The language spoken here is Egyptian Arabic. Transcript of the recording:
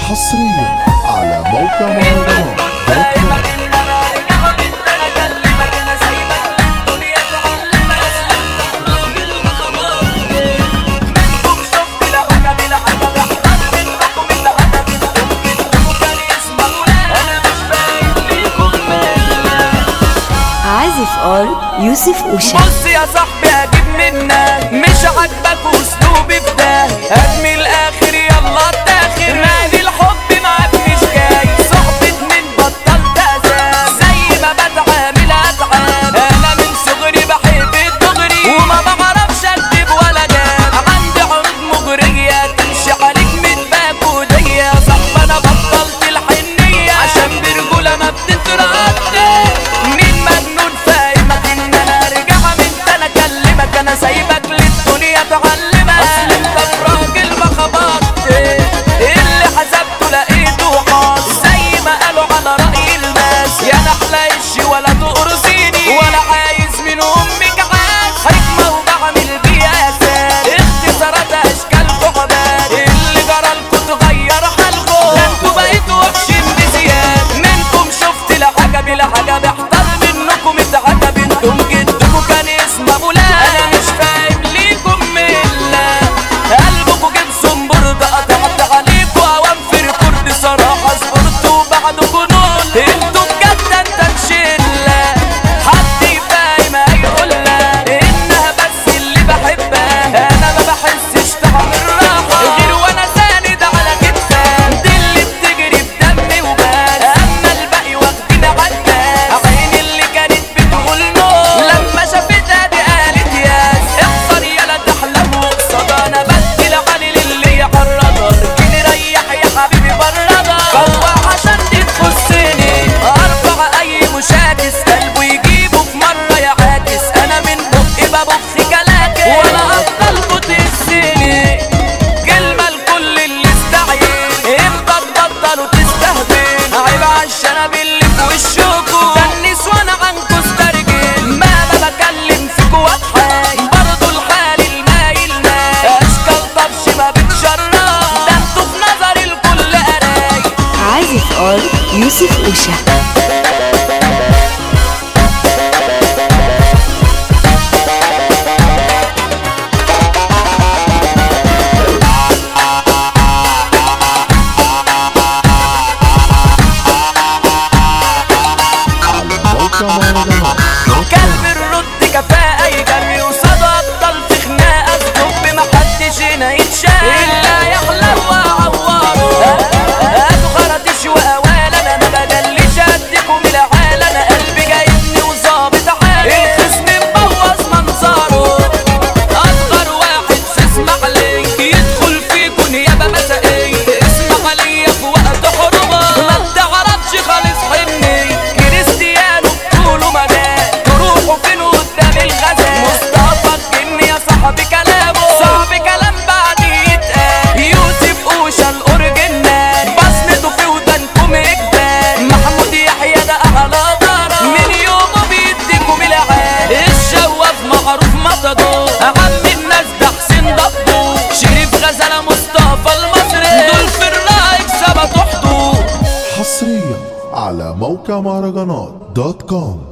حصريا على موقع مهرجانات دوت كوم. عازف ار يوسف اوشا بص يا صاحبي هجيب منك مش عاجبك اسلوبي في ده ارمي الاخر يلا التاخر نادي الحب معاك مش جاي صحبة من بطلت اساس زي ما بتعامل اتعامل انا من صغري بحب الدغري وما بعرفش اكتب ولا جاب عندي عروض مغرية تمشي عليك من باك ودية صاحبي انا بطلت الحنية عشان برجولة ما بتتردد مين مجنون فاهمك ان انا ارجع من انا اكلمك انا سايبك للدنيا تعلمك اصل انت في راجل ما خبطت اللي حسبته لقيته حاص زي ما قالوا على رأي الناس يا نحلة إشي ولا تقرصيني ولا عايز من امك عاز حكمة وبعمل بيها اساس اختصارات اشكال بعباد اللي جرالكوا تغير حالكوا ده انتوا بقيتوا وحشين بزيادة منكم شفت العجب العجب احتر منكم اتعجب انتم جدكم كان اسمه ابو لهب انا مش فاهم ليكم ملة قلبكم جيب سنبر ده قطعت عليكوا اوام في ريكورد صراحة صبرت وبعدكوا نول انتوا بجد انت مشلة حد يفهم هيقولها انها بس اللي بحبها انا ما بحسش طعم الراحة غير وانا ساند على كتفها دي اللي بتجري في دمي وبس اما الباقي واخدين عداس عيني اللي كانت بتقول نو لما شافتها دي قالت ياس اخسر يلا تحلم وقصد انا بدي لعلي للي يعرضها اركني ريح يا حبيبي بردها فوق عشان دي تخصني ارفع اي مشاكس قلبه يجيبه في مره يعاكس انا من بقي ببخ كلاكس ولا افضل تهزني كلمة لكل اللي استعين امتى تبطلوا تستهبل عيب عالشنب اللي في وشكوا ده النسوان عنكوا استرجل ما انا بكلم فيكوا واضحك برضو الحال المايل مايل اشكال طبش ما بتشرف ده انتوا في نظري الكل قرايب عازف ار يوسف اوشا على موقع مهرجانات دوت كوم. كلب الرد كفاءة يجري وصدى أبطال في خناقة الدب محدش هنا يتشاف إلا يحلى وأعوره هاتوا خرطيش وأوال أنا ما بجليش أديكم العال أنا قلبي جايبني وظابط حال الخصم مبوظ منظره أصغر واحد اسمع لي يدخل فيكوا نيابة مسائية اسمع لي في وقت حروبه ما بتعرفش خالص حني كريستيانو طوله مجال تروحوا فين قدام الغزال مصطفى الجن يا صاحبي كلامه صعب كلام بعد يتقال يوسف اوشا الاورجنال بصمته في ودانكم اجبال محمود يحيى ده اعلى ضرب من يومه بيديكم العال الشواف معروف مطدو عم الناس ده حسين ضبو شريف غزاله مصطفى المصري دول في الرايك ثبتوا حدود حصريا على موقع مهرجانات دوت كوم